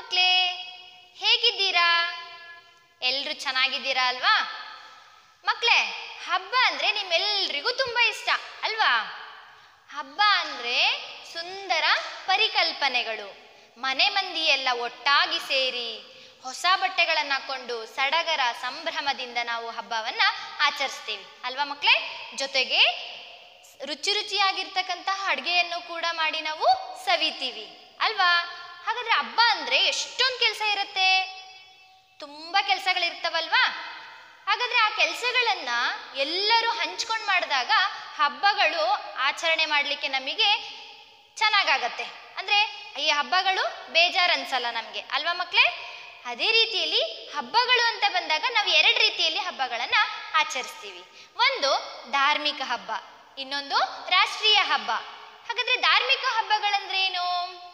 ಮಕ್ಕಳೇ ಹೇಗಿದ್ದೀರಾ ಎಲ್ರು ಚೆನ್ನಾಗಿದ್ದೀರಾ ಅಲ್ವಾ ಮಕ್ಕಳೇ ಹಬ್ಬ ಅಂದ್ರೆ ನಿಮ್ಮೆಲ್ರಿಗೂ ತುಂಬಾ ಇಷ್ಟ ಅಲ್ವಾ ಹಬ್ಬ ಅಂದ್ರೆ ಸುಂದರ ಪರಿಕಲ್ಪನೆಗಳು ಮನೆ ಮಂದಿ ಎಲ್ಲ ಒಟ್ಟಾಗಿ ಸೇರಿ ಹೊಸ ಬಟ್ಟೆಗಳನ್ನು ಹಾಕೊಂಡು ಸಡಗರ ಸಂಭ್ರಮದಿಂದ ನಾವು ಹಬ್ಬವನ್ನ ಆಚರಿಸ್ತೀವಿ ಅಲ್ವಾ ಮಕ್ಕಳೇ ಜೊತೆಗೆ ರುಚಿ ರುಚಿಯಾಗಿರ್ತಕ್ಕಂತಹ ಅಡುಗೆಯನ್ನು ಕೂಡ ಮಾಡಿ ನಾವು ಸವಿತೀವಿ ಅಲ್ವಾ ಹಾಗಾದ್ರೆ ಹಬ್ಬ ಅಂದ್ರೆ ಎಷ್ಟೊಂದು ಕೆಲಸ ಇರುತ್ತೆ ತುಂಬಾ ಕೆಲಸಗಳಿರ್ತಾವಲ್ವಾ ಹಾಗಾದ್ರೆ ಆ ಕೆಲಸಗಳನ್ನ ಎಲ್ಲರೂ ಹಂಚ್ಕೊಂಡು ಮಾಡಿದಾಗ ಹಬ್ಬಗಳು ಆಚರಣೆ ಮಾಡಲಿಕ್ಕೆ ನಮಗೆ ಚೆನ್ನಾಗಾಗತ್ತೆ ಅಂದ್ರೆ ಈ ಹಬ್ಬಗಳು ಬೇಜಾರು ಅನ್ಸಲ್ಲ ನಮಗೆ ಅಲ್ವಾ ಮಕ್ಕಳೇ ಅದೇ ರೀತಿಯಲ್ಲಿ ಹಬ್ಬಗಳು ಅಂತ ಬಂದಾಗ ನಾವು ಎರಡು ರೀತಿಯಲ್ಲಿ ಹಬ್ಬಗಳನ್ನ ಆಚರಿಸ್ತೀವಿ ಒಂದು ಧಾರ್ಮಿಕ ಹಬ್ಬ ಇನ್ನೊಂದು ರಾಷ್ಟ್ರೀಯ ಹಬ್ಬ ಹಾಗಾದ್ರೆ ಧಾರ್ಮಿಕ ಹಬ್ಬಗಳಂದ್ರೆ ಏನು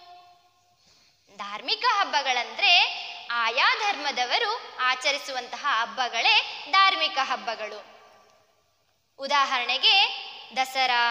ಧಾರ್ಮಿಕ ಹಬ್ಬಗಳಂದ್ರೆ ಆಯಾ ಧರ್ಮದವರು ಆಚರಿಸುವಂತಹ ಹಬ್ಬಗಳೇ ಧಾರ್ಮಿಕ ಹಬ್ಬಗಳು ಉದಾಹರಣೆಗೆ ದಸರಾ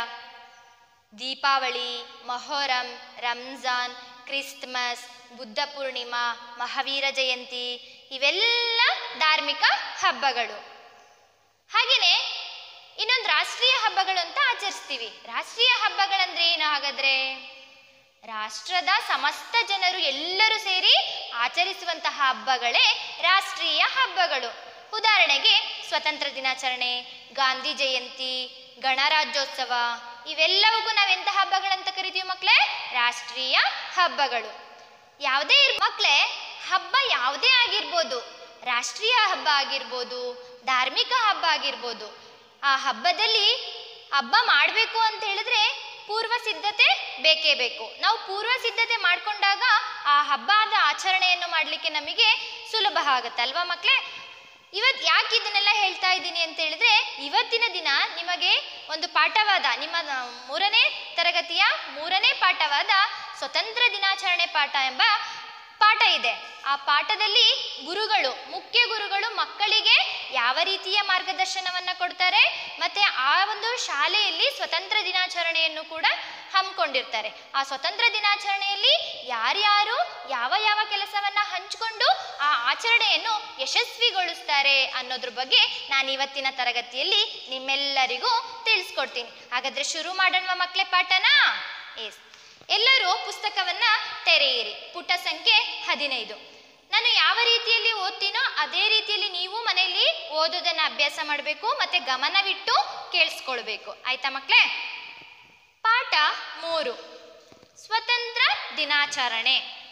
ದೀಪಾವಳಿ ಮೊಹರಂ ರಂಜಾನ್ ಕ್ರಿಸ್ಮಸ್ ಬುದ್ಧ ಪೂರ್ಣಿಮಾ ಮಹಾವೀರ ಜಯಂತಿ ಇವೆಲ್ಲ ಧಾರ್ಮಿಕ ಹಬ್ಬಗಳು ಹಾಗೆಯೇ ಇನ್ನೊಂದು ರಾಷ್ಟ್ರೀಯ ಹಬ್ಬಗಳು ಅಂತ ಆಚರಿಸ್ತೀವಿ ರಾಷ್ಟ್ರೀಯ ಹಬ್ಬಗಳಂದ್ರೆ ಏನು ಹಾಗಾದ್ರೆ ರಾಷ್ಟ್ರದ ಸಮಸ್ತ ಜನರು ಎಲ್ಲರೂ ಸೇರಿ ಆಚರಿಸುವಂತಹ ಹಬ್ಬಗಳೇ ರಾಷ್ಟ್ರೀಯ ಹಬ್ಬಗಳು ಉದಾಹರಣೆಗೆ ಸ್ವತಂತ್ರ ದಿನಾಚರಣೆ ಗಾಂಧಿ ಜಯಂತಿ ಗಣರಾಜ್ಯೋತ್ಸವ ಇವೆಲ್ಲವಕ್ಕೂ ನಾವೆಂಥ ಹಬ್ಬಗಳಂತ ಕರಿತೀವಿ ಮಕ್ಕಳೇ ರಾಷ್ಟ್ರೀಯ ಹಬ್ಬಗಳು ಯಾವುದೇ ಇರ್ ಮಕ್ಕಳೇ ಹಬ್ಬ ಯಾವುದೇ ಆಗಿರ್ಬೋದು ರಾಷ್ಟ್ರೀಯ ಹಬ್ಬ ಆಗಿರ್ಬೋದು ಧಾರ್ಮಿಕ ಹಬ್ಬ ಆಗಿರ್ಬೋದು ಆ ಹಬ್ಬದಲ್ಲಿ ಹಬ್ಬ ಮಾಡಬೇಕು ಅಂತ ಹೇಳಿದ್ರೆ ಪೂರ್ವ ಸಿದ್ಧತೆ ಬೇಕೇ ಬೇಕು ನಾವು ಪೂರ್ವ ಸಿದ್ಧತೆ ಮಾಡಿಕೊಂಡಾಗ ಆ ಹಬ್ಬದ ಆಚರಣೆಯನ್ನು ಮಾಡಲಿಕ್ಕೆ ನಮಗೆ ಸುಲಭ ಆಗುತ್ತೆ ಅಲ್ವಾ ಮಕ್ಕಳೇ ಇವತ್ತು ಯಾಕೆ ಇದನ್ನೆಲ್ಲ ಹೇಳ್ತಾ ಇದ್ದೀನಿ ಅಂತ ಹೇಳಿದ್ರೆ ಇವತ್ತಿನ ದಿನ ನಿಮಗೆ ಒಂದು ಪಾಠವಾದ ನಿಮ್ಮ ನ- ಮೂರನೇ ತರಗತಿಯ ಮೂರನೇ ಪಾಠವಾದ ಸ್ವತಂತ್ರ ದಿನಾಚರಣೆ ಪಾಠ ಎಂಬ ಪಾಠ ಇದೆ ಆ ಪಾಠದಲ್ಲಿ ಗುರುಗಳು ಮುಖ್ಯ ಗುರುಗಳು ಮಕ್ಕಳಿಗೆ ಯಾವ ರೀತಿಯ ಮಾರ್ಗದರ್ಶನವನ್ನ ಕೊಡ್ತಾರೆ ಮತ್ತೆ ಆ ಒಂದು ಶಾಲೆಯಲ್ಲಿ ಸ್ವತಂತ್ರ ದಿನಾಚರಣೆಯನ್ನು ಕೂಡ ಹಮ್ಮಿಕೊಂಡಿರ್ತಾರೆ ಆ ಸ್ವತಂತ್ರ ದಿನಾಚರಣೆಯಲ್ಲಿ ಯಾರ್ಯಾರು ಯಾವ ಯಾವ ಕೆಲಸವನ್ನ ಹಂಚಿಕೊಂಡು ಆ ಆಚರಣೆಯನ್ನು ಯಶಸ್ವಿಗೊಳಿಸ್ತಾರೆ ಅನ್ನೋದ್ರ ಬಗ್ಗೆ ನಾನು ಇವತ್ತಿನ ತರಗತಿಯಲ್ಲಿ ನಿಮ್ಮೆಲ್ಲರಿಗೂ ತಿಳಿಸ್ಕೊಡ್ತೀನಿ ಹಾಗಾದ್ರೆ ಶುರು ಮಾಡೋಣ ಮಕ್ಕಳೇ ಪಾಠನಾ ಎಸ್ ಎಲ್ಲರೂ ಪುಸ್ತಕವನ್ನ ತೆರೆಯಿರಿ ಪುಟ ಸಂಖ್ಯೆ ಹದಿನೈದು ನಾನು ಯಾವ ರೀತಿಯಲ್ಲಿ ಓದ್ತೀನೋ ಅದೇ ರೀತಿಯಲ್ಲಿ ನೀವು ಮನೆಯಲ್ಲಿ ಓದೋದನ್ನ ಅಭ್ಯಾಸ ಮಾಡಬೇಕು ಮತ್ತೆ ಗಮನವಿಟ್ಟು ಕೇಳಿಸ್ಕೊಳ್ಬೇಕು ಆಯ್ತಾ ಮಕ್ಕಳೇ ಪಾಠ ಮೂರು ಸ್ವತಂತ್ರ ದಿನಾಚರಣೆ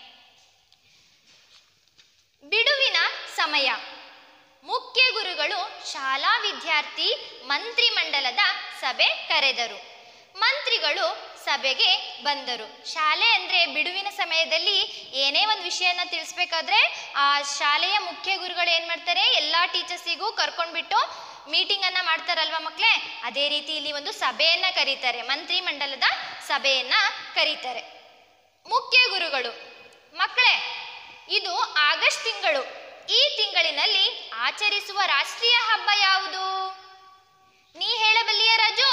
ಬಿಡುವಿನ ಸಮಯ ಮುಖ್ಯ ಗುರುಗಳು ಶಾಲಾ ವಿದ್ಯಾರ್ಥಿ ಮಂತ್ರಿಮಂಡಲದ ಸಭೆ ಕರೆದರು ಮಂತ್ರಿಗಳು ಸಭೆಗೆ ಬಂದರು ಶಾಲೆ ಅಂದ್ರೆ ಬಿಡುವಿನ ಸಮಯದಲ್ಲಿ ಏನೇ ಒಂದು ವಿಷಯನ ತಿಳಿಸ್ಬೇಕಾದ್ರೆ ಆ ಶಾಲೆಯ ಮುಖ್ಯ ಗುರುಗಳು ಏನ್ ಮಾಡ್ತಾರೆ ಎಲ್ಲಾ ಟೀಚರ್ಸಿಗೂ ಕರ್ಕೊಂಡ್ಬಿಟ್ಟು ಮೀಟಿಂಗ್ ಅನ್ನ ಮಾಡ್ತಾರಲ್ವಾ ಮಕ್ಕಳೇ ಅದೇ ರೀತಿ ಇಲ್ಲಿ ಒಂದು ಸಭೆಯನ್ನ ಕರೀತಾರೆ ಮಂತ್ರಿಮಂಡಲದ ಸಭೆಯನ್ನ ಕರೀತಾರೆ ಮುಖ್ಯ ಗುರುಗಳು ಮಕ್ಕಳೇ ಇದು ಆಗಸ್ಟ್ ತಿಂಗಳು ಈ ತಿಂಗಳಿನಲ್ಲಿ ಆಚರಿಸುವ ರಾಷ್ಟ್ರೀಯ ಹಬ್ಬ ಯಾವುದು ನೀ ಹೇಳಬಲ್ಲಿಯ ರಾಜು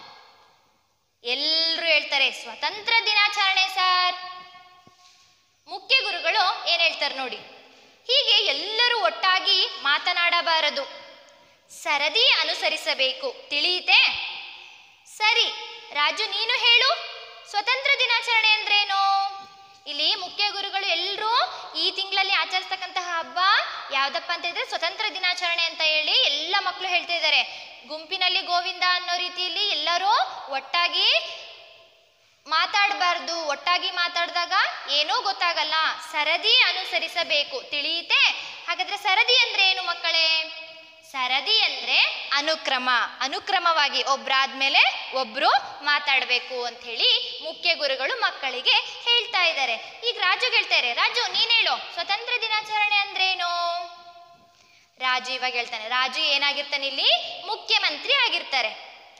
ಎಲ್ಲರೂ ಹೇಳ್ತಾರೆ ಸ್ವತಂತ್ರ ದಿನಾಚರಣೆ ಸರ್ ಮುಖ್ಯ ಗುರುಗಳು ಏನ್ ಹೇಳ್ತಾರೆ ನೋಡಿ ಹೀಗೆ ಎಲ್ಲರೂ ಒಟ್ಟಾಗಿ ಮಾತನಾಡಬಾರದು ಸರದಿ ಅನುಸರಿಸಬೇಕು ತಿಳಿಯಿತೆ ಸರಿ ರಾಜು ನೀನು ಹೇಳು ಸ್ವತಂತ್ರ ದಿನಾಚರಣೆ ಅಂದ್ರೇನು ಇಲ್ಲಿ ಮುಖ್ಯ ಗುರುಗಳು ಎಲ್ಲರೂ ಈ ತಿಂಗಳಲ್ಲಿ ಆಚರಿಸ್ತಕ್ಕಂತಹ ಹಬ್ಬ ಯಾವ್ದಪ್ಪ ಅಂತ ಹೇಳಿದ್ರೆ ಸ್ವತಂತ್ರ ದಿನಾಚರಣೆ ಅಂತ ಹೇಳಿ ಎಲ್ಲ ಮಕ್ಕಳು ಹೇಳ್ತಾ ಇದ್ದಾರೆ ಗುಂಪಿನಲ್ಲಿ ಗೋವಿಂದ ಅನ್ನೋ ರೀತಿಯಲ್ಲಿ ಎಲ್ಲರೂ ಒಟ್ಟಾಗಿ ಮಾತಾಡಬಾರ್ದು ಒಟ್ಟಾಗಿ ಮಾತಾಡಿದಾಗ ಏನೂ ಗೊತ್ತಾಗಲ್ಲ ಸರದಿ ಅನುಸರಿಸಬೇಕು ತಿಳಿಯುತ್ತೆ ಹಾಗಾದ್ರೆ ಸರದಿ ಅಂದ್ರೆ ಏನು ಮಕ್ಕಳೇ ಸರದಿ ಅಂದ್ರೆ ಅನುಕ್ರಮ ಅನುಕ್ರಮವಾಗಿ ಒಬ್ರಾದ್ಮೇಲೆ ಒಬ್ರು ಮಾತಾಡಬೇಕು ಅಂತ ಹೇಳಿ ಮುಖ್ಯ ಗುರುಗಳು ಮಕ್ಕಳಿಗೆ ಹೇಳ್ತಾ ಇದ್ದಾರೆ ಈಗ ರಾಜು ಹೇಳ್ತಾರೆ ರಾಜು ನೀನ್ ಹೇಳು ಸ್ವತಂತ್ರ ದಿನಾಚರಣೆ ಅಂದ್ರೇನು ರಾಜು ಇವಾಗ ಹೇಳ್ತಾನೆ ರಾಜು ಏನಾಗಿರ್ತಾನೆ ಇಲ್ಲಿ ಮುಖ್ಯಮಂತ್ರಿ ಆಗಿರ್ತಾರೆ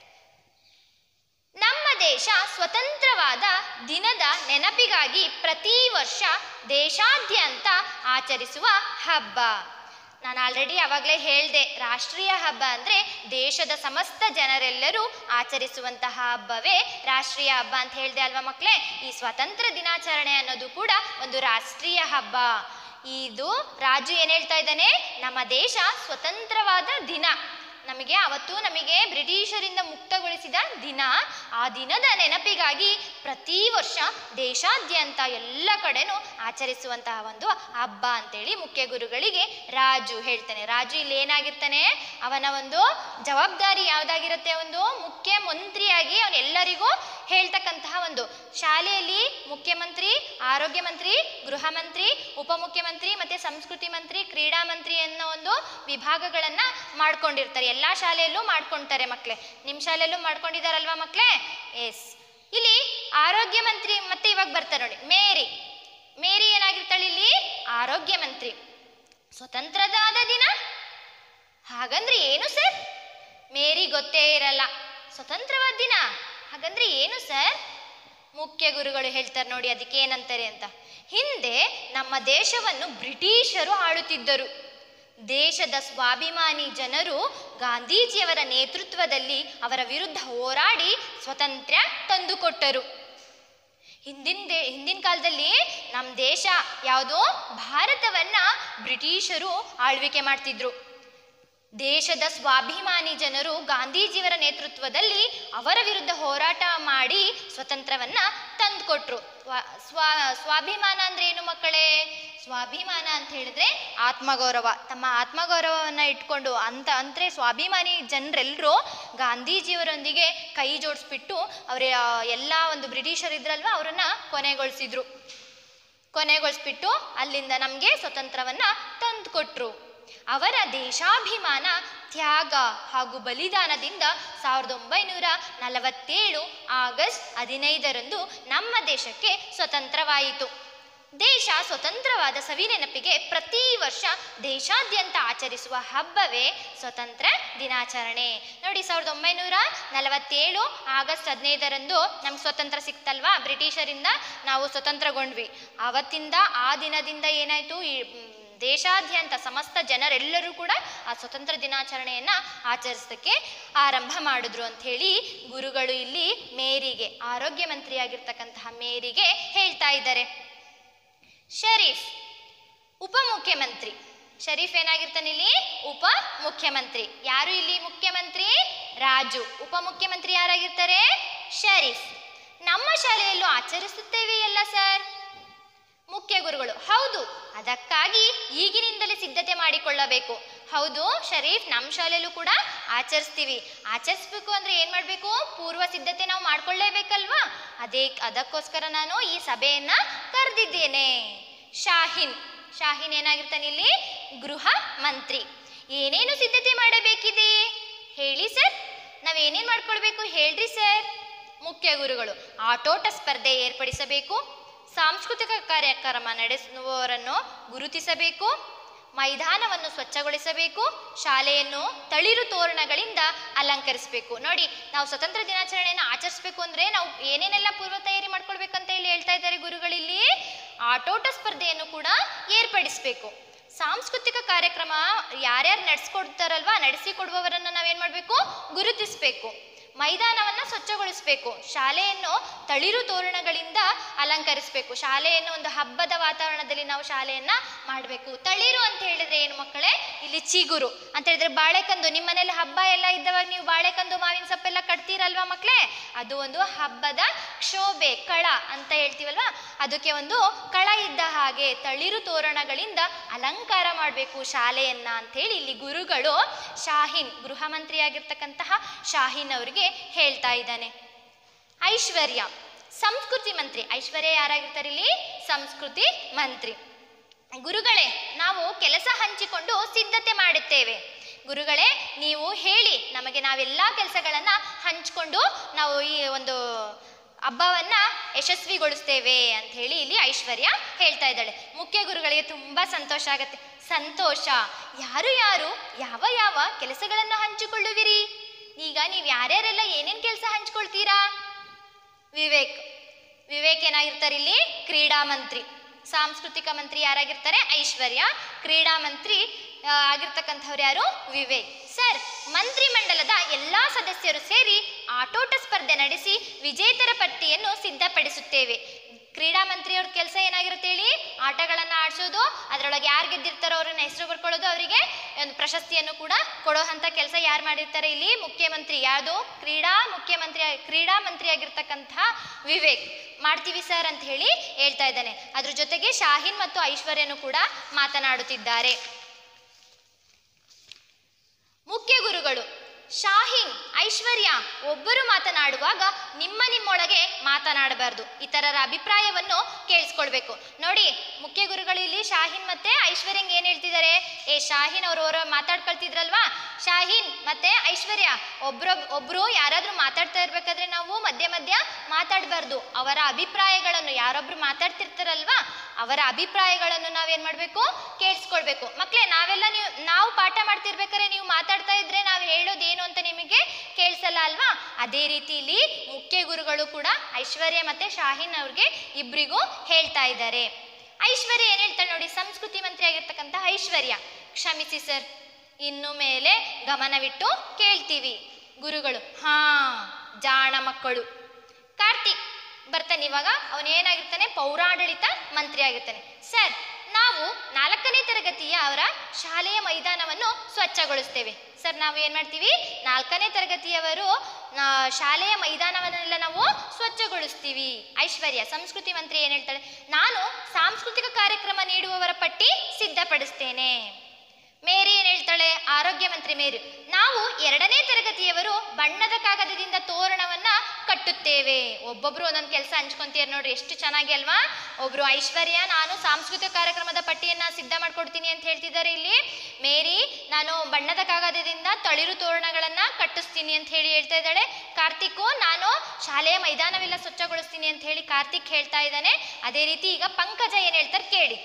ನಮ್ಮ ದೇಶ ಸ್ವತಂತ್ರವಾದ ದಿನದ ನೆನಪಿಗಾಗಿ ಪ್ರತಿ ವರ್ಷ ದೇಶಾದ್ಯಂತ ಆಚರಿಸುವ ಹಬ್ಬ ನಾನು ಆಲ್ರೆಡಿ ಅವಾಗಲೇ ಹೇಳಿದೆ ರಾಷ್ಟ್ರೀಯ ಹಬ್ಬ ಅಂದರೆ ದೇಶದ ಸಮಸ್ತ ಜನರೆಲ್ಲರೂ ಆಚರಿಸುವಂತಹ ಹಬ್ಬವೇ ರಾಷ್ಟ್ರೀಯ ಹಬ್ಬ ಅಂತ ಹೇಳಿದೆ ಅಲ್ವಾ ಮಕ್ಕಳೇ ಈ ಸ್ವಾತಂತ್ರ್ಯ ದಿನಾಚರಣೆ ಅನ್ನೋದು ಕೂಡ ಒಂದು ರಾಷ್ಟ್ರೀಯ ಹಬ್ಬ ಇದು ರಾಜು ಏನು ಹೇಳ್ತಾ ಇದ್ದಾನೆ ನಮ್ಮ ದೇಶ ಸ್ವತಂತ್ರವಾದ ದಿನ ನಮಗೆ ಅವತ್ತು ನಮಗೆ ಬ್ರಿಟಿಷರಿಂದ ಮುಕ್ತಗೊಳಿಸಿದ ದಿನ ಆ ದಿನದ ನೆನಪಿಗಾಗಿ ಪ್ರತಿ ವರ್ಷ ದೇಶಾದ್ಯಂತ ಎಲ್ಲ ಕಡೆನೂ ಆಚರಿಸುವಂತಹ ಒಂದು ಹಬ್ಬ ಅಂತೇಳಿ ಮುಖ್ಯ ಗುರುಗಳಿಗೆ ರಾಜು ಹೇಳ್ತಾನೆ ರಾಜು ಇಲ್ಲಿ ಏನಾಗಿರ್ತಾನೆ ಅವನ ಒಂದು ಜವಾಬ್ದಾರಿ ಯಾವುದಾಗಿರುತ್ತೆ ಒಂದು ಮುಖ್ಯ ಮಂತ್ರಿಯಾಗಿ ಅವನು ಎಲ್ಲರಿಗೂ ಹೇಳ್ತಕ್ಕಂತಹ ಒಂದು ಶಾಲೆಯಲ್ಲಿ ಮುಖ್ಯಮಂತ್ರಿ ಆರೋಗ್ಯ ಮಂತ್ರಿ ಗೃಹ ಮಂತ್ರಿ ಉಪಮುಖ್ಯಮಂತ್ರಿ ಮತ್ತೆ ಸಂಸ್ಕೃತಿ ಮಂತ್ರಿ ಕ್ರೀಡಾ ಮಂತ್ರಿ ಅನ್ನೋ ಒಂದು ವಿಭಾಗಗಳನ್ನ ಮಾಡ್ಕೊಂಡಿರ್ತಾರೆ ಎಲ್ಲಾ ಶಾಲೆಯಲ್ಲೂ ಮಾಡ್ಕೊಂತಾರೆ ಮಕ್ಕಳೇ ನಿಮ್ಮ ಶಾಲೆಯಲ್ಲೂ ಮಾಡ್ಕೊಂಡಿದಾರಲ್ವಾ ಮಕ್ಕಳೇ ಎಸ್ ಇಲ್ಲಿ ಆರೋಗ್ಯ ಮಂತ್ರಿ ಮತ್ತೆ ಇವಾಗ ಬರ್ತಾರೆ ನೋಡಿ ಮೇರಿ ಮೇರಿ ಏನಾಗಿರ್ತಾಳೆ ಇಲ್ಲಿ ಆರೋಗ್ಯ ಮಂತ್ರಿ ಸ್ವತಂತ್ರದ ದಿನ ಹಾಗಂದ್ರೆ ಏನು ಸರ್ ಮೇರಿ ಗೊತ್ತೇ ಇರಲ್ಲ ಸ್ವತಂತ್ರವಾದ ದಿನ ಹಾಗಂದ್ರೆ ಏನು ಸರ್ ಮುಖ್ಯ ಗುರುಗಳು ಹೇಳ್ತಾರೆ ನೋಡಿ ಅದಕ್ಕೆ ಏನಂತಾರೆ ಅಂತ ಹಿಂದೆ ನಮ್ಮ ದೇಶವನ್ನು ಬ್ರಿಟಿಷರು ಆಳುತ್ತಿದ್ದರು ದೇಶದ ಸ್ವಾಭಿಮಾನಿ ಜನರು ಗಾಂಧೀಜಿಯವರ ನೇತೃತ್ವದಲ್ಲಿ ಅವರ ವಿರುದ್ಧ ಹೋರಾಡಿ ಸ್ವತಂತ್ರ ತಂದುಕೊಟ್ಟರು ಹಿಂದಿನ ದೇ ಹಿಂದಿನ ಕಾಲದಲ್ಲಿ ನಮ್ಮ ದೇಶ ಯಾವುದೋ ಭಾರತವನ್ನ ಬ್ರಿಟಿಷರು ಆಳ್ವಿಕೆ ಮಾಡ್ತಿದ್ರು ದೇಶದ ಸ್ವಾಭಿಮಾನಿ ಜನರು ಗಾಂಧೀಜಿಯವರ ನೇತೃತ್ವದಲ್ಲಿ ಅವರ ವಿರುದ್ಧ ಹೋರಾಟ ಮಾಡಿ ಸ್ವತಂತ್ರವನ್ನ ತಂದುಕೊಟ್ರು ಸ್ವಾ ಸ್ವಾಭಿಮಾನ ಅಂದ್ರೆ ಏನು ಮಕ್ಕಳೇ ಸ್ವಾಭಿಮಾನ ಅಂತ ಹೇಳಿದ್ರೆ ಆತ್ಮಗೌರವ ತಮ್ಮ ಆತ್ಮಗೌರವವನ್ನ ಇಟ್ಕೊಂಡು ಅಂತ ಅಂದ್ರೆ ಸ್ವಾಭಿಮಾನಿ ಜನರೆಲ್ಲರೂ ಗಾಂಧೀಜಿಯವರೊಂದಿಗೆ ಕೈ ಜೋಡಿಸ್ಬಿಟ್ಟು ಅವರ ಎಲ್ಲ ಒಂದು ಬ್ರಿಟಿಷರ್ ಇದ್ರಲ್ವ ಅವರನ್ನ ಕೊನೆಗೊಳಿಸಿದ್ರು ಕೊನೆಗೊಳಿಸ್ಬಿಟ್ಟು ಅಲ್ಲಿಂದ ನಮಗೆ ಸ್ವತಂತ್ರವನ್ನ ತಂದುಕೊಟ್ರು ಅವರ ದೇಶಾಭಿಮಾನ ತ್ಯಾಗ ಹಾಗೂ ಬಲಿದಾನದಿಂದ ಸಾವಿರದ ಒಂಬೈನೂರ ನಲವತ್ತೇಳು ಆಗಸ್ಟ್ ಹದಿನೈದರಂದು ನಮ್ಮ ದೇಶಕ್ಕೆ ಸ್ವತಂತ್ರವಾಯಿತು ದೇಶ ಸ್ವತಂತ್ರವಾದ ಸವಿನೆನಪಿಗೆ ಪ್ರತಿ ವರ್ಷ ದೇಶಾದ್ಯಂತ ಆಚರಿಸುವ ಹಬ್ಬವೇ ಸ್ವತಂತ್ರ ದಿನಾಚರಣೆ ನೋಡಿ ಸಾವಿರದ ಒಂಬೈನೂರ ನಲವತ್ತೇಳು ಆಗಸ್ಟ್ ಹದಿನೈದರಂದು ನಮ್ಗೆ ಸ್ವತಂತ್ರ ಸಿಕ್ತಲ್ವಾ ಬ್ರಿಟಿಷರಿಂದ ನಾವು ಸ್ವತಂತ್ರಗೊಂಡ್ವಿ ಆವತ್ತಿಂದ ಆ ದಿನದಿಂದ ಏನಾಯಿತು ಈ ಮ್, ದೇಶಾದ್ಯಂತ ಸಮಸ್ತ ಜನರೆಲ್ಲರೂ ಕೂಡ ಆ ಸ್ವತಂತ್ರ ದಿನಾಚರಣೆಯನ್ನ ಆಚರಿಸೋದಕ್ಕೆ ಆರಂಭ ಮಾಡಿದ್ರು ಅಂತ ಹೇಳಿ ಗುರುಗಳು ಇಲ್ಲಿ ಮೇರಿಗೆ ಆರೋಗ್ಯ ಮಂತ್ರಿಯಾಗಿರ್ತಕ್ಕಂತಹ ಮೇರಿಗೆ ಹೇಳ್ತಾ ಇದ್ದಾರೆ ಶರೀಫ್ ಉಪಮುಖ್ಯಮಂತ್ರಿ ಶರೀಫ್ ಏನಾಗಿರ್ತಾನೆ ಇಲ್ಲಿ ಉಪ ಮುಖ್ಯಮಂತ್ರಿ ಯಾರು ಇಲ್ಲಿ ಮುಖ್ಯಮಂತ್ರಿ ರಾಜು ಉಪಮುಖ್ಯಮಂತ್ರಿ ಯಾರಾಗಿರ್ತಾರೆ ಶರೀಫ್ ನಮ್ಮ ಶಾಲೆಯಲ್ಲೂ ಆಚರಿಸುತ್ತೇವೆ ಅಲ್ಲ ಸರ್ ಮುಖ್ಯ ಗುರುಗಳು ಹೌದು ಅದಕ್ಕಾಗಿ ಈಗಿನಿಂದಲೇ ಸಿದ್ಧತೆ ಮಾಡಿಕೊಳ್ಳಬೇಕು ಹೌದು ಶರೀಫ್ ನಮ್ಮ ಶಾಲೆಯಲ್ಲೂ ಕೂಡ ಆಚರಿಸ್ತೀವಿ ಆಚರಿಸ್ಬೇಕು ಅಂದ್ರೆ ಏನ್ ಮಾಡ್ಬೇಕು ಪೂರ್ವ ಸಿದ್ಧತೆ ನಾವು ಮಾಡ್ಕೊಳ್ಳೇಬೇಕಲ್ವಾ ಅದೇ ಅದಕ್ಕೋಸ್ಕರ ನಾನು ಈ ಸಭೆಯನ್ನ ಕರೆದಿದ್ದೇನೆ ಶಾಹಿನ್ ಶಾಹಿನ್ ಏನಾಗಿರ್ತಾನೆ ಇಲ್ಲಿ ಗೃಹ ಮಂತ್ರಿ ಏನೇನು ಸಿದ್ಧತೆ ಮಾಡಬೇಕಿದೆ ಹೇಳಿ ಸರ್ ನಾವೇನೇನು ಮಾಡ್ಕೊಳ್ಬೇಕು ಹೇಳ್ರಿ ಸರ್ ಮುಖ್ಯ ಗುರುಗಳು ಆಟೋಟ ಸ್ಪರ್ಧೆ ಏರ್ಪಡಿಸಬೇಕು ಸಾಂಸ್ಕೃತಿಕ ಕಾರ್ಯಕ್ರಮ ನಡೆಸುವವರನ್ನು ಗುರುತಿಸಬೇಕು ಮೈದಾನವನ್ನು ಸ್ವಚ್ಛಗೊಳಿಸಬೇಕು ಶಾಲೆಯನ್ನು ತಳಿರು ತೋರಣಗಳಿಂದ ಅಲಂಕರಿಸಬೇಕು ನೋಡಿ ನಾವು ಸ್ವತಂತ್ರ ದಿನಾಚರಣೆಯನ್ನು ಆಚರಿಸಬೇಕು ಅಂದ್ರೆ ನಾವು ಏನೇನೆಲ್ಲ ಪೂರ್ವ ತಯಾರಿ ಮಾಡ್ಕೊಳ್ಬೇಕಂತ ಇಲ್ಲಿ ಹೇಳ್ತಾ ಇದ್ದಾರೆ ಗುರುಗಳಿಲ್ಲಿ ಆಟೋಟ ಸ್ಪರ್ಧೆಯನ್ನು ಕೂಡ ಏರ್ಪಡಿಸಬೇಕು ಸಾಂಸ್ಕೃತಿಕ ಕಾರ್ಯಕ್ರಮ ಯಾರ್ಯಾರು ನಡೆಸ್ಕೊಡ್ತಾರಲ್ವಾ ನಡೆಸಿಕೊಡುವವರನ್ನ ನಾವೇನ್ ಮಾಡಬೇಕು ಗುರುತಿಸಬೇಕು ಮೈದಾನವನ್ನ ಸ್ವಚ್ಛಗೊಳಿಸಬೇಕು ಶಾಲೆಯನ್ನು ತಳಿರು ತೋರಣಗಳಿಂದ ಅಲಂಕರಿಸಬೇಕು ಶಾಲೆಯನ್ನು ಒಂದು ಹಬ್ಬದ ವಾತಾವರಣದಲ್ಲಿ ನಾವು ಶಾಲೆಯನ್ನ ಮಾಡಬೇಕು ತಳಿರು ಅಂತ ಹೇಳಿದ್ರೆ ಏನು ಮಕ್ಕಳೇ ಇಲ್ಲಿ ಚಿಗುರು ಅಂತ ಹೇಳಿದ್ರೆ ಬಾಳೆಕಂದು ನಿಮ್ಮ ಮನೇಲಿ ಹಬ್ಬ ಎಲ್ಲ ಇದ್ದವಾಗ ನೀವು ಬಾಳೆಕಂದು ಮಾವಿನ ಸೊಪ್ಪೆಲ್ಲ ಕಟ್ತೀರಲ್ವಾ ಮಕ್ಕಳೇ ಅದು ಒಂದು ಹಬ್ಬದ ಕ್ಷೋಭೆ ಕಳ ಅಂತ ಹೇಳ್ತೀವಲ್ವಾ ಅದಕ್ಕೆ ಒಂದು ಕಳ ಇದ್ದ ಹಾಗೆ ತಳಿರು ತೋರಣಗಳಿಂದ ಅಲಂಕಾರ ಮಾಡಬೇಕು ಶಾಲೆಯನ್ನ ಅಂತ ಹೇಳಿ ಇಲ್ಲಿ ಗುರುಗಳು ಶಾಹೀನ್ ಗೃಹ ಮಂತ್ರಿಯಾಗಿರ್ತಕ್ಕಂತಹ ಶಾಹೀನ್ ಅವರಿಗೆ ಹೇಳ್ತಾ ಇದ್ದಾನೆ ಐಶ್ವರ್ಯ ಸಂಸ್ಕೃತಿ ಮಂತ್ರಿ ಐಶ್ವರ್ಯ ಯಾರಾಗಿರ್ತಾರೆ ಇಲ್ಲಿ ಸಂಸ್ಕೃತಿ ಮಂತ್ರಿ ಗುರುಗಳೇ ನಾವು ಕೆಲಸ ಹಂಚಿಕೊಂಡು ಸಿದ್ಧತೆ ಮಾಡುತ್ತೇವೆ ಗುರುಗಳೇ ನೀವು ಹೇಳಿ ನಮಗೆ ನಾವೆಲ್ಲ ಕೆಲಸಗಳನ್ನ ಹಂಚಿಕೊಂಡು ನಾವು ಈ ಒಂದು ಹಬ್ಬವನ್ನ ಯಶಸ್ವಿಗೊಳಿಸ್ತೇವೆ ಅಂತ ಹೇಳಿ ಇಲ್ಲಿ ಐಶ್ವರ್ಯ ಹೇಳ್ತಾ ಇದ್ದಾಳೆ ಮುಖ್ಯ ಗುರುಗಳಿಗೆ ತುಂಬಾ ಸಂತೋಷ ಆಗತ್ತೆ ಸಂತೋಷ ಯಾರು ಯಾರು ಯಾವ ಯಾವ ಕೆಲಸಗಳನ್ನ ಹಂಚಿಕೊಳ್ಳುವಿರಿ ಈಗ ನೀವು ಯಾರ್ಯಾರೆಲ್ಲ ಏನೇನ್ ಕೆಲಸ ಹಂಚ್ಕೊಳ್ತೀರಾ ವಿವೇಕ್ ವಿವೇಕ್ ಏನಾಗಿರ್ತಾರೆ ಇಲ್ಲಿ ಕ್ರೀಡಾ ಮಂತ್ರಿ ಸಾಂಸ್ಕೃತಿಕ ಮಂತ್ರಿ ಯಾರಾಗಿರ್ತಾರೆ ಐಶ್ವರ್ಯ ಕ್ರೀಡಾ ಮಂತ್ರಿ ಆ, ಆಗಿರ್ತಕ್ಕಂಥವ್ರು ಯಾರು ವಿವೇಕ್ ಸರ್ ಮಂತ್ರಿಮಂಡಲದ ಎಲ್ಲಾ ಸದಸ್ಯರು ಸೇರಿ ಆಟೋಟ ಸ್ಪರ್ಧೆ ನಡೆಸಿ ವಿಜೇತರ ಪಟ್ಟಿಯನ್ನು ಸಿದ್ಧಪಡಿಸುತ್ತೇವೆ ಕ್ರೀಡಾ ಮಂತ್ರಿಯವ್ರ ಕೆಲಸ ಏನಾಗಿರುತ್ತೆ ಹೇಳಿ ಆಟಗಳನ್ನ ಆಡಿಸೋದು ಅದರೊಳಗೆ ಯಾರು ಗೆದ್ದಿರ್ತಾರೋ ಅವ್ರನ್ನ ಹೆಸರು ಬರ್ಕೊಳ್ಳೋದು ಅವರಿಗೆ ಒಂದು ಪ್ರಶಸ್ತಿಯನ್ನು ಕೂಡ ಕೊಡೋ ಅಂತ ಕೆಲಸ ಯಾರು ಮಾಡಿರ್ತಾರೆ ಇಲ್ಲಿ ಮುಖ್ಯಮಂತ್ರಿ ಯಾವುದು ಕ್ರೀಡಾ ಮುಖ್ಯಮಂತ್ರಿ ಕ್ರೀಡಾ ಮಂತ್ರಿ ಆಗಿರ್ತಕ್ಕಂತಹ ವಿವೇಕ್ ಮಾಡ್ತೀವಿ ಸರ್ ಅಂತ ಹೇಳಿ ಹೇಳ್ತಾ ಇದ್ದಾನೆ ಅದ್ರ ಜೊತೆಗೆ ಶಾಹೀನ್ ಮತ್ತು ಐಶ್ವರ್ಯನು ಕೂಡ ಮಾತನಾಡುತ್ತಿದ್ದಾರೆ ಮುಖ್ಯ ಗುರುಗಳು ಶಾಹೀನ್ ಐಶ್ವರ್ಯ ಒಬ್ಬರು ಮಾತನಾಡುವಾಗ ನಿಮ್ಮ ನಿಮ್ಮೊಳಗೆ ಮಾತನಾಡಬಾರ್ದು ಇತರರ ಅಭಿಪ್ರಾಯವನ್ನು ಕೇಳಿಸ್ಕೊಳ್ಬೇಕು ನೋಡಿ ಮುಖ್ಯ ಗುರುಗಳು ಇಲ್ಲಿ ಶಾಹೀನ್ ಮತ್ತೆ ಐಶ್ವರ್ಯಂಗೆ ಏನ್ ಹೇಳ್ತಿದ್ದಾರೆ ಏ ಶಾಹೀನ್ ಅವ್ರು ಅವ್ರ ಮಾತಾಡ್ಕೊಳ್ತಿದ್ರಲ್ವಾ ಶಾಹೀನ್ ಮತ್ತೆ ಐಶ್ವರ್ಯ ಒಬ್ರೊಬ್ ಒಬ್ರು ಯಾರಾದ್ರೂ ಮಾತಾಡ್ತಾ ಇರ್ಬೇಕಾದ್ರೆ ನಾವು ಮಧ್ಯ ಮಧ್ಯ ಮಾತಾಡಬಾರ್ದು ಅವರ ಅಭಿಪ್ರಾಯಗಳನ್ನು ಯಾರೊಬ್ರು ಮಾತಾಡ್ತಿರ್ತಾರಲ್ವಾ ಅವರ ಅಭಿಪ್ರಾಯಗಳನ್ನು ನಾವೇನ್ ಮಾಡ್ಬೇಕು ಕೇಳಿಸ್ಕೊಳ್ಬೇಕು ಮಕ್ಳೇ ನಾವೆಲ್ಲ ನೀವು ನಾವು ಪಾಠ ಮಾಡ್ತಿರ್ಬೇಕಾದ್ರೆ ನೀವು ಮಾತಾಡ್ತಾ ಇದ್ರೆ ನಾವು ಹೇಳೋದೇನು ಅಂತ ನಿಮಗೆ ಕೇಳಿಸಲ್ಲ ಅಲ್ವಾ ಅದೇ ರೀತಿ ಇಲ್ಲಿ ಮುಖ್ಯ ಗುರುಗಳು ಕೂಡ ಐಶ್ವರ್ಯ ಮತ್ತೆ ಶಾಹೀನ್ ಅವ್ರಿಗೆ ಇಬ್ರಿಗೂ ಹೇಳ್ತಾ ಇದ್ದಾರೆ ಐಶ್ವರ್ಯ ಏನ್ ಹೇಳ್ತಾಳೆ ನೋಡಿ ಸಂಸ್ಕೃತಿ ಮಂತ್ರಿ ಆಗಿರ್ತಕ್ಕಂಥ ಐಶ್ವರ್ಯ ಕ್ಷಮಿಸಿ ಸರ್ ಇನ್ನು ಮೇಲೆ ಗಮನವಿಟ್ಟು ಕೇಳ್ತೀವಿ ಗುರುಗಳು ಹಾ ಜಾಣ ಮಕ್ಕಳು ಕಾರ್ತಿಕ್ ಬರ್ತಾನೆ ಇವಾಗ ಅವನು ಏನಾಗಿರ್ತಾನೆ ಪೌರಾಡಳಿತ ಮಂತ್ರಿ ಆಗಿರ್ತಾನೆ ಸರ್ ನಾವು ನಾಲ್ಕನೇ ತರಗತಿಯ ಅವರ ಶಾಲೆಯ ಮೈದಾನವನ್ನು ಸ್ವಚ್ಛಗೊಳಿಸ್ತೇವೆ ಸರ್ ನಾವು ಏನು ಮಾಡ್ತೀವಿ ನಾಲ್ಕನೇ ತರಗತಿಯವರು ಆ, ಶಾಲೆಯ ಮೈದಾನವನ್ನೆಲ್ಲ ನಾವು ಸ್ವಚ್ಛಗೊಳಿಸ್ತೀವಿ ಐಶ್ವರ್ಯ ಸಂಸ್ಕೃತಿ ಮಂತ್ರಿ ಏನು ಹೇಳ್ತಾಳೆ ನಾನು ಸಾಂಸ್ಕೃತಿಕ ಕಾರ್ಯಕ್ರಮ ನೀಡುವವರ ಪಟ್ಟಿ ಸಿದ್ಧಪಡಿಸ್ತೇನೆ ಮೇರಿ ಏನ್ ಹೇಳ್ತಾಳೆ ಆರೋಗ್ಯ ಮಂತ್ರಿ ಮೇರಿ ನಾವು ಎರಡನೇ ತರಗತಿಯವರು ಬಣ್ಣದ ಕಾಗದದಿಂದ ತೋರಣವನ್ನ ಕಟ್ಟುತ್ತೇವೆ ಒಬ್ಬೊಬ್ರು ಒಂದೊಂದು ಕೆಲಸ ಹಂಚ್ಕೊಂತೀರ ನೋಡ್ರಿ ಎಷ್ಟು ಚೆನ್ನಾಗಿ ಅಲ್ವಾ ಒಬ್ರು ಐಶ್ವರ್ಯ ನಾನು ಸಾಂಸ್ಕೃತಿಕ ಕಾರ್ಯಕ್ರಮದ ಪಟ್ಟಿಯನ್ನ ಸಿದ್ಧ ಮಾಡ್ಕೊಡ್ತೀನಿ ಅಂತ ಹೇಳ್ತಿದ್ದಾರೆ ಇಲ್ಲಿ ಮೇರಿ ನಾನು ಬಣ್ಣದ ಕಾಗದದಿಂದ ತಳಿರು ತೋರಣಗಳನ್ನ ಕಟ್ಟಿಸ್ತೀನಿ ಅಂತ ಹೇಳಿ ಹೇಳ್ತಾ ಇದ್ದಾಳೆ ಕಾರ್ತಿಕ್ ನಾನು ಶಾಲೆಯ ಮೈದಾನವೆಲ್ಲ ಸ್ವಚ್ಛಗೊಳಿಸ್ತೀನಿ ಅಂತ ಹೇಳಿ ಕಾರ್ತಿಕ್ ಹೇಳ್ತಾ ಇದ್ದಾನೆ ಅದೇ ರೀತಿ ಈಗ ಪಂಕಜ ಏನ್ ಹೇಳ್ತಾರೆ ಕೇಳಿ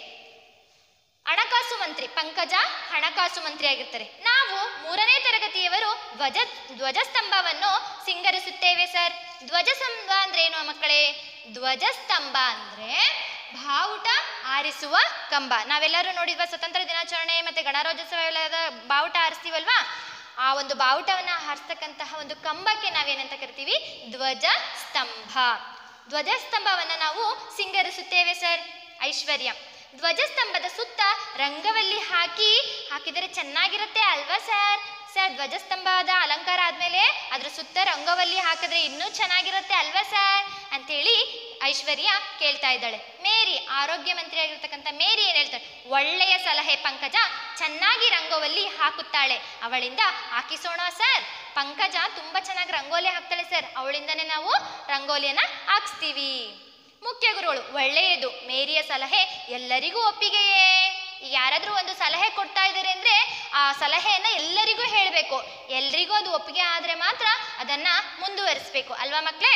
ಹಣಕಾಸು ಮಂತ್ರಿ ಪಂಕಜ ಹಣಕಾಸು ಮಂತ್ರಿ ಆಗಿರ್ತಾರೆ ನಾವು ಮೂರನೇ ತರಗತಿಯವರು ಧ್ವಜ ಧ್ವಜಸ್ತಂಭವನ್ನು ಸಿಂಗರಿಸುತ್ತೇವೆ ಸರ್ ಧ್ವಜಸ್ತಂಭ ಅಂದ್ರೆ ಏನು ಮಕ್ಕಳೇ ಧ್ವಜಸ್ತಂಭ ಅಂದ್ರೆ ಬಾವುಟ ಆರಿಸುವ ಕಂಬ ನಾವೆಲ್ಲರೂ ನೋಡಿದ್ವಾ ಸ್ವತಂತ್ರ ದಿನಾಚರಣೆ ಮತ್ತೆ ಗಣರಾಜ್ಯೋತ್ಸವ ಎಲ್ಲ ಬಾವುಟ ಆರಿಸ್ತೀವಲ್ವಾ ಆ ಒಂದು ಬಾವುಟವನ್ನ ಹಾರಿಸ್ತಕ್ಕಂತಹ ಒಂದು ಕಂಬಕ್ಕೆ ನಾವೇನಂತ ಕರಿತೀವಿ ಧ್ವಜ ಸ್ತಂಭ ಧ್ವಜಸ್ತಂಭವನ್ನ ನಾವು ಸಿಂಗರಿಸುತ್ತೇವೆ ಸರ್ ಐಶ್ವರ್ಯ ಧ್ವಜಸ್ತಂಭದ ಸುತ್ತ ರಂಗವಲ್ಲಿ ಹಾಕಿ ಹಾಕಿದರೆ ಚೆನ್ನಾಗಿರುತ್ತೆ ಅಲ್ವಾ ಸರ್ ಸರ್ ಧ್ವಜಸ್ತಂಭದ ಅಲಂಕಾರ ಆದ್ಮೇಲೆ ಅದ್ರ ಸುತ್ತ ರಂಗವಲ್ಲಿ ಹಾಕಿದ್ರೆ ಇನ್ನೂ ಚೆನ್ನಾಗಿರುತ್ತೆ ಅಲ್ವಾ ಸರ್ ಅಂತೇಳಿ ಐಶ್ವರ್ಯ ಕೇಳ್ತಾ ಇದ್ದಾಳೆ ಮೇರಿ ಆರೋಗ್ಯ ಮಂತ್ರಿ ಆಗಿರ್ತಕ್ಕಂಥ ಮೇರಿ ಏನ್ ಹೇಳ್ತಾಳೆ ಒಳ್ಳೆಯ ಸಲಹೆ ಪಂಕಜ ಚೆನ್ನಾಗಿ ರಂಗೋವಲ್ಲಿ ಹಾಕುತ್ತಾಳೆ ಅವಳಿಂದ ಹಾಕಿಸೋಣ ಸರ್ ಪಂಕಜ ತುಂಬಾ ಚೆನ್ನಾಗಿ ರಂಗೋಲಿ ಹಾಕ್ತಾಳೆ ಸರ್ ಅವಳಿಂದನೇ ನಾವು ರಂಗೋಲಿಯನ್ನ ಹಾಕ್ಸ್ತೀವಿ ಮುಖ್ಯ ಗುರುಗಳು ಒಳ್ಳೆಯದು ಮೇರಿಯ ಸಲಹೆ ಎಲ್ಲರಿಗೂ ಒಪ್ಪಿಗೆಯೇ ಈಗ ಯಾರಾದ್ರೂ ಒಂದು ಸಲಹೆ ಕೊಡ್ತಾ ಇದ್ದಾರೆ ಅಂದ್ರೆ ಆ ಸಲಹೆಯನ್ನ ಎಲ್ಲರಿಗೂ ಹೇಳಬೇಕು ಎಲ್ರಿಗೂ ಅದು ಒಪ್ಪಿಗೆ ಆದ್ರೆ ಮಾತ್ರ ಅದನ್ನ ಮುಂದುವರಿಸ್ಬೇಕು ಅಲ್ವಾ ಮಕ್ಳೇ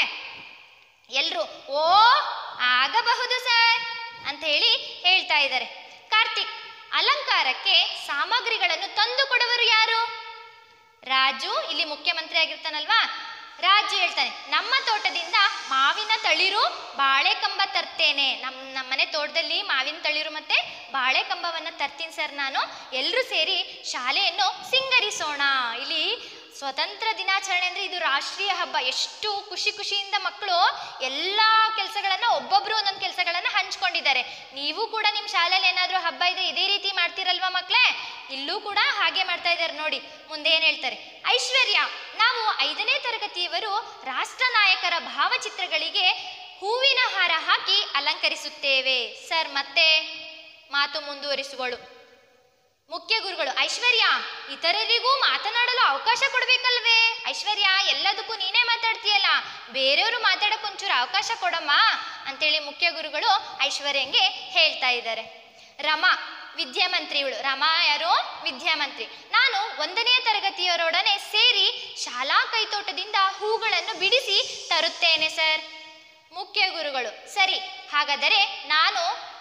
ಎಲ್ರು ಓ ಆಗಬಹುದು ಸರ್ ಅಂತ ಹೇಳಿ ಹೇಳ್ತಾ ಇದ್ದಾರೆ ಕಾರ್ತಿಕ್ ಅಲಂಕಾರಕ್ಕೆ ಸಾಮಗ್ರಿಗಳನ್ನು ತಂದು ಕೊಡುವರು ಯಾರು ರಾಜು ಇಲ್ಲಿ ಮುಖ್ಯಮಂತ್ರಿ ಆಗಿರ್ತಾನಲ್ವಾ ರಾಜು ಹೇಳ್ತಾನೆ ನಮ್ಮ ತೋಟದಿಂದ ಮಾವಿನ ತಳಿರು ಬಾಳೆ ಕಂಬ ತರ್ತೇನೆ ನಮ್ಮ ನಮ್ಮನೆ ತೋಟದಲ್ಲಿ ಮಾವಿನ ತಳಿರು ಮತ್ತೆ ಬಾಳೆ ಕಂಬವನ್ನ ತರ್ತೀನಿ ಸರ್ ನಾನು ಎಲ್ಲರೂ ಸೇರಿ ಶಾಲೆಯನ್ನು ಸಿಂಗರಿಸೋಣ ಇಲ್ಲಿ ಸ್ವತಂತ್ರ ದಿನಾಚರಣೆ ಅಂದ್ರೆ ಇದು ರಾಷ್ಟ್ರೀಯ ಹಬ್ಬ ಎಷ್ಟು ಖುಷಿ ಖುಷಿಯಿಂದ ಮಕ್ಕಳು ಎಲ್ಲ ಕೆಲಸಗಳನ್ನ ಒಬ್ಬೊಬ್ರು ಒಂದೊಂದು ಕೆಲಸಗಳನ್ನ ಹಂಚ್ಕೊಂಡಿದ್ದಾರೆ ನೀವು ಕೂಡ ನಿಮ್ಮ ಶಾಲೆಯಲ್ಲಿ ಏನಾದರೂ ಹಬ್ಬ ಇದೆ ಇದೇ ರೀತಿ ಮಾಡ್ತಿರಲ್ವಾ ಮಕ್ಕಳೇ ಇಲ್ಲೂ ಕೂಡ ಹಾಗೆ ಮಾಡ್ತಾ ಇದ್ದಾರೆ ನೋಡಿ ಮುಂದೆ ಏನ್ ಹೇಳ್ತಾರೆ ಐಶ್ವರ್ಯ ನಾವು ಐದನೇ ತರಗತಿಯವರು ರಾಷ್ಟ್ರ ನಾಯಕರ ಭಾವಚಿತ್ರಗಳಿಗೆ ಹೂವಿನ ಹಾರ ಹಾಕಿ ಅಲಂಕರಿಸುತ್ತೇವೆ ಸರ್ ಮತ್ತೆ ಮಾತು ಮುಂದುವರಿಸುವಳು ಮುಖ್ಯ ಗುರುಗಳು ಐಶ್ವರ್ಯ ಇತರರಿಗೂ ಮಾತನಾಡಲು ಅವಕಾಶ ಕೊಡ್ಬೇಕಲ್ವೇ ಐಶ್ವರ್ಯ ಎಲ್ಲದಕ್ಕೂ ನೀನೇ ಮಾತಾಡ್ತೀಯಲ್ಲ ಬೇರೆಯವರು ಮಾತಾಡಕ್ ಒಂಚೂರು ಅವಕಾಶ ಕೊಡಮ್ಮ ಅಂತೇಳಿ ಮುಖ್ಯ ಗುರುಗಳು ಐಶ್ವರ್ಯಂಗೆ ಹೇಳ್ತಾ ಇದ್ದಾರೆ ರಮಾ ವಿದ್ಯಾಮಂತ್ರಿ ಇವಳು ರಮಾ ಯಾರು ವಿದ್ಯಾಮಂತ್ರಿ ನಾನು ಒಂದನೆಯ ತರಗತಿಯವರೊಡನೆ ಸೇರಿ ಶಾಲಾ ಕೈತೋಟದಿಂದ ಹೂಗಳನ್ನು ಬಿಡಿಸಿ ತರುತ್ತೇನೆ ಸರ್ ಮುಖ್ಯ ಗುರುಗಳು ಸರಿ ಹಾಗಾದರೆ ನಾನು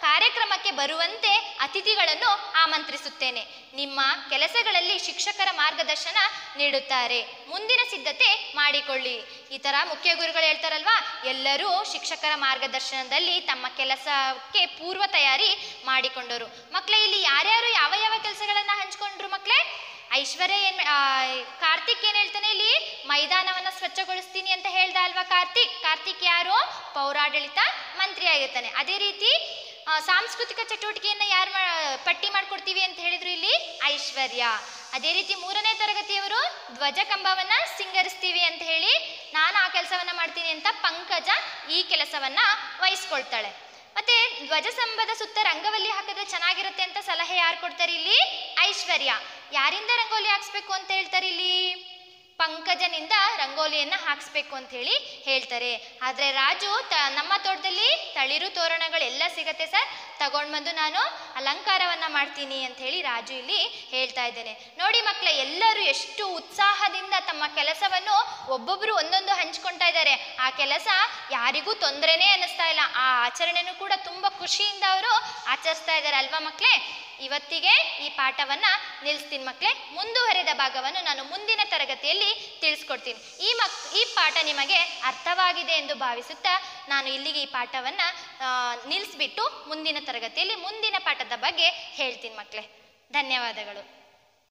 ಕಾರ್ಯಕ್ರಮಕ್ಕೆ ಬರುವಂತೆ ಅತಿಥಿಗಳನ್ನು ಆಮಂತ್ರಿಸುತ್ತೇನೆ ನಿಮ್ಮ ಕೆಲಸಗಳಲ್ಲಿ ಶಿಕ್ಷಕರ ಮಾರ್ಗದರ್ಶನ ನೀಡುತ್ತಾರೆ ಮುಂದಿನ ಸಿದ್ಧತೆ ಮಾಡಿಕೊಳ್ಳಿ ಈ ಥರ ಮುಖ್ಯ ಗುರುಗಳು ಹೇಳ್ತಾರಲ್ವಾ ಎಲ್ಲರೂ ಶಿಕ್ಷಕರ ಮಾರ್ಗದರ್ಶನದಲ್ಲಿ ತಮ್ಮ ಕೆಲಸಕ್ಕೆ ಪೂರ್ವ ತಯಾರಿ ಮಾಡಿಕೊಂಡರು ಮಕ್ಕಳೇ ಇಲ್ಲಿ ಯಾರ್ಯಾರು ಯಾವ ಯಾವ ಕೆಲಸಗಳನ್ನ ಹಂಚ್ಕೊಂಡ್ರು ಮಕ್ಕಳೇ ಐಶ್ವರ್ಯ ಏನ್ ಆ, ಕಾರ್ತಿಕ್ ಏನ್ ಹೇಳ್ತಾನೆ ಇಲ್ಲಿ ಮೈದಾನವನ್ನ ಸ್ವಚ್ಛಗೊಳಿಸ್ತೀನಿ ಅಂತ ಹೇಳ್ದ ಅಲ್ವಾ ಕಾರ್ತಿಕ್ ಕಾರ್ತಿಕ್ ಯಾರು ಪೌರಾಡಳಿತ ಮಂತ್ರಿ ಆಗಿರ್ತಾನೆ ಅದೇ ರೀತಿ ಆ, ಸಾಂಸ್ಕೃತಿಕ ಚಟುವಟಿಕೆಯನ್ನ ಯಾರು ಪಟ್ಟಿ ಮಾಡ್ಕೊಡ್ತೀವಿ ಅಂತ ಹೇಳಿದ್ರು ಇಲ್ಲಿ ಐಶ್ವರ್ಯ ಅದೇ ರೀತಿ ಮೂರನೇ ತರಗತಿಯವರು ಧ್ವಜ ಕಂಬವನ್ನ ಸಿಂಗರಿಸ್ತೀವಿ ಅಂತ ಹೇಳಿ ನಾನು ಆ ಕೆಲಸವನ್ನ ಮಾಡ್ತೀನಿ ಅಂತ ಪಂಕಜ ಈ ಕೆಲಸವನ್ನ ವಹಿಸ್ಕೊಳ್ತಾಳೆ ಮತ್ತೆ ಧ್ವಜಸ್ತಂಭದ ಸುತ್ತ ರಂಗವಲ್ಲಿ ಹಾಕಿದ್ರೆ ಚೆನ್ನಾಗಿರುತ್ತೆ ಅಂತ ಸಲಹೆ ಯಾರು ಕೊಡ್ತಾರೆ ಇಲ್ಲಿ ಐಶ್ವರ್ಯ ಯಾರಿಂದ ರಂಗೋಲಿ ಹಾಕ್ಸ್ಬೇಕು ಅಂತ ಹೇಳ್ತಾರೆ ಇಲ್ಲಿ ಪಂಕಜನಿಂದ ರಂಗೋಲಿಯನ್ನ ಹಾಕ್ಸ್ಬೇಕು ಅಂತ ಹೇಳಿ ಹೇಳ್ತಾರೆ ಆದ್ರೆ ರಾಜು ತ ನಮ್ಮ ತೋಟದಲ್ಲಿ ತಳಿರು ತೋರಣಗಳೆಲ್ಲ ಸಿಗತ್ತೆ ಸರ್ ತಗೊಂಡ್ ಬಂದು ನಾನು ಅಲಂಕಾರವನ್ನ ಮಾಡ್ತೀನಿ ಅಂತ ಹೇಳಿ ರಾಜು ಇಲ್ಲಿ ಹೇಳ್ತಾ ಇದ್ದೇನೆ ನೋಡಿ ಮಕ್ಕಳೇ ಎಲ್ಲರೂ ಎಷ್ಟು ಉತ್ಸಾಹದಿಂದ ತಮ್ಮ ಕೆಲಸವನ್ನು ಒಬ್ಬೊಬ್ರು ಒಂದೊಂದು ಹಂಚ್ಕೊಳ್ತಾ ಇದ್ದಾರೆ ಆ ಕೆಲಸ ಯಾರಿಗೂ ತೊಂದರೆನೇ ಅನ್ನಿಸ್ತಾ ಇಲ್ಲ ಆ ಆಚರಣೆನೂ ಕೂಡ ತುಂಬಾ ಖುಷಿಯಿಂದ ಅವರು ಆಚರಿಸ್ತಾ ಇದ್ದಾರೆ ಅಲ್ವಾ ಮಕ್ಕಳೇ ಇವತ್ತಿಗೆ ಈ ಪಾಠವನ್ನ ನಿಲ್ಲಿಸ್ತೀನಿ ಮಕ್ಕಳೇ ಮುಂದುವರೆದ ಭಾಗವನ್ನು ನಾನು ಮುಂದಿನ ತರಗತಿಯಲ್ಲಿ ತಿಳಿಸ್ಕೊಡ್ತೀನಿ ಈ ಮಕ್ ಈ ಪಾಠ ನಿಮಗೆ ಅರ್ಥವಾಗಿದೆ ಎಂದು ಭಾವಿಸುತ್ತಾ ನಾನು ಇಲ್ಲಿಗೆ ಈ ಪಾಠವನ್ನ ಆ, ನಿಲ್ಲಿಸ್ಬಿಟ್ಟು ಮುಂದಿನ ತರಗತಿಯಲ್ಲಿ ಮುಂದಿನ ಪಾಠದ ಬಗ್ಗೆ ಹೇಳ್ತೀನಿ ಮಕ್ಕಳೇ ಧನ್ಯವಾದಗಳು